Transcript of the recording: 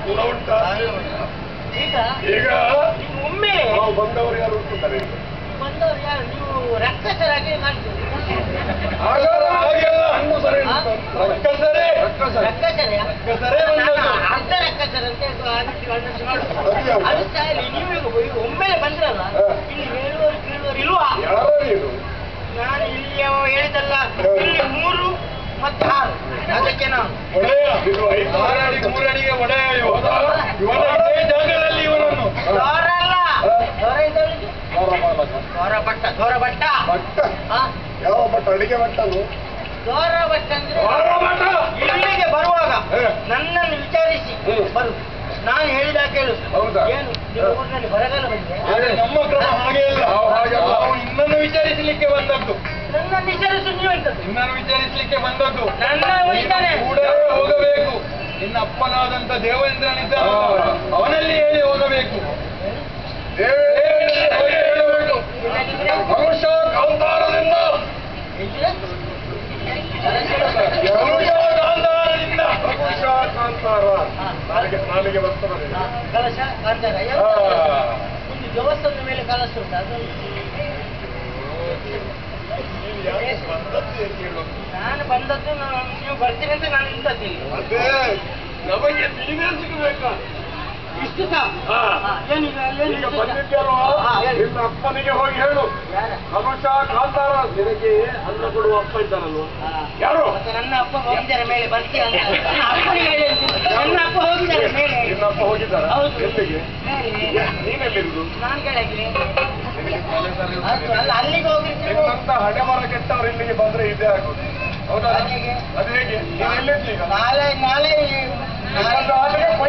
ಕೂಡ ಉಂಟಾ ಈಗ ಈಗ ನೀವು ಒಮ್ಮೆ ನಾವು ಬಂದವರು ಯಾರು ಉಂಟುತ್ತಾರೆ ಬಂದವರು ಯಾರು ನೀವು ರಕ್ತಚರಾಗಿ ಮಾಡ್ತೀರಿ ಹಾಗಾದ್ರೆ ಹಾಗೆ ಅಲ್ಲ. ಹಣ್ಣು ಸರಿ ಉಂಟು. ರಕ್ಕಸರೇ. ರಕ್ತಚರ್ಯ ರಕ್ಕಸರೇ ಬಂದದ್ದು. ಅರ್ಧ ರಕ್ತಚರ ಅಂತ ಇದು ಅದಕ್ಕೆ ಗಣೇಶ ಮಾಡುದು. ಅದು ಯಾವುದು? ಅದು ಸಾಯಲಿ ನೀವು ಈಗ ಈಗ ಒಮ್ಮೆಲೆ ಬಂದ್ರಲ್ಲ ಹಾ. ಇಲ್ಲಿ ಹೇಳುವವರು ಕೇಳುವವರು ಇಲ್ವಾ ಯಾರೋ ನೀನು ನಾನು ಇಲ್ಲಿ ಅವ ಹೇಳಿದಲ್ಲ ಹಾ. ಇಲ್ಲಿ ಮೂರು ಮತ್ತೆ ಆರು ಅದಕ್ಕೆ ನಾವು ಒಡೆಯ ಇದು ಐದು ಆರಡಿ ಮೂರಡಿಗೆ ಒಡೆಯ ಇವ. ಇವನ ಇದೇ ಜಾಗದಲ್ಲಿ ಇವನನ್ನು ದೋರ ಅಲ್ಲ ಹಾ. ದೋರ ಇದ್ದವರಿಗೆ ಅವರ ಮಾಲಕ. ದೋರ ಬಟ್ಟ ದೋರ ಬಟ್ಟ ಭಟ್ಟ ಹಾ? ಯಾವ ಭಟ್ಟ ಅಡಿಗೆ ಭಟ್ಟನು ದೋರ ಬಟ್ಟ ಅಂದ್ರೆ ಅವರ ಭಟ್ಟ ಇಲ್ಲಿಗೆ ಬರುವಾಗ ಹಾ. ನನ್ನನ್ನು ವಿಚಾರಿಸಿ ಹ್ಮ್. ಬರು ನಾನು ಹೇಳಿದ ಕೇಳು ಹೌದಾ? ಏನು ನಿಮ್ಮ ಊರಿನಲ್ಲಿ ಬರಗಾಲ ಬಂದ್ರೆ ಆದ್ರೆ ನಮ್ಮ ಕ್ರಮ ಹಾಗೆ ಇಲ್ಲ ನಾವು ಇನ್ನನ್ನು ವಿಚಾರಿಸಲಿಕ್ಕೆ ಬಂದದ್ದು ನನ್ನನ್ನು ವಿಚಾರಿಸು ನೀವೆಂತದ್ದು ಇನ್ನನ್ನು ವಿಚಾರಿಸಲಿಕ್ಕೆ ಬಂದದ್ದು ನನ್ನ ಒಯ್ತಾನೆ. ನೀನು ಕೂಡಲೇ ಹೋಗಬೇಕು ನಿನ್ನ ಅಪ್ಪನಾದಂತ ದೇವೇಂದ್ರನಿದ್ದ ಅವನಲ್ಲಿ ಹೇಳಿ ಹೋಗಬೇಕು ದೇವೇಂದ್ರನಿಗೆ ಹೋಗಿ ಹೇಳಬೇಕು ಮನುಷ್ಯ ಕಾಂತಾರದಿಂದ ಮನುಷ್ಯ ಕಾಂತಾರದಿಂದ ಮನುಷ್ಯ ಕಾಂತಾರ ನಾಲಿಗೆ ನಾಲಿಗೆ ಬರ್ತದೆ ಹಾ, ಕಲಶ ಕಾಂತಾರ ಹಾ. ಒಂದು ದೇವಸ್ಥಾನದ ಮೇಲೆ ಕಲಶ ಉಂಟು ಅದು ನೀನು ಯಾಕೆ ಬಂದದ್ದು ಏಕೆ ಹೇಳು? ನಾನು ಬಂದದ್ದು ನಾನು ನೀವು ಬರ್ತೀನಿ ಅಂತ ನಾನು ನಿಂತದ್ದು ಅದೇ ನಮಗೆ ನೀವೇ ಸಿಗಬೇಕಾ ಇಷ್ಟು ಸಹ ಹಾ. ಹಾ, ಏನೀಗ ಏನು ಈಗ ಇಷ್ಟು ಸಹ? ಬಂದಿದ್ಯಲ್ವಾ ಹಾ, ಹೇಳಿ. ನಿನ್ನ ಅಪ್ಪನಿಗೆ ಹೋಗಿ ಹೇಳು ಯಾರ? ಮನುಷ್ಯ ಕಾಂತಾರ ನಿನಗೆ ಅನ್ನ ಕೊಡುವ ಅಪ್ಪ ಇದ್ದಾನಲ್ವಾ ಹಾ. ಯಾರು ಮತ್ತೆ ನನ್ನ ಅಪ್ಪ ಹೋಗಿದ್ದಾರೆ ಮೇಲೆ ಬರ್ತೀಯ ಅಂತ ನನ್ನ ಅಪ್ಪನಿಗೆ ಹೇಳಿ ಅಂತೀನಿ. ನನ್ನ ಅಪ್ಪ ಹೋಗಿದ್ದಾರೆ ಮೇಲೆ ನಿನ್ನ ಅಪ್ಪ ಹೋಗಿದ್ದಾರ ಹೌದು. ಎಲ್ಲಿಗೆ ಮೇಲೆ ನೀನೆಲ್ಲಿರುದು ನಾನು ಕೆಳಗೆ ನಿನಗೆ ಕಾಲೇಜಲ್ಲಿ ಅದು ಅಲ್ಲ ಅಲ್ಲಿಗೆ ಹೋಗ್ಲಿಕ್ಕೆ ನೀವು- ನಿನ್ನಂತ ಹಣೆ ಮರ ಕೆಟ್ಟವರು ಇಲ್ಲಿಗೆ ಬಂದ್ರೆ ಇದೇ ಆಗೋದು ಹೌದಾ ಅದು ಹೇಗೆ? ಅದು ಹೇಗೆ ನೀನು ಎಲ್ಲಿದ್ದಿ ಈಗ ನಾಳೆ ನಾಳೆ ನಾಳೆ ನಿನ್ನಂತ ಆಟಕ್ಕೆ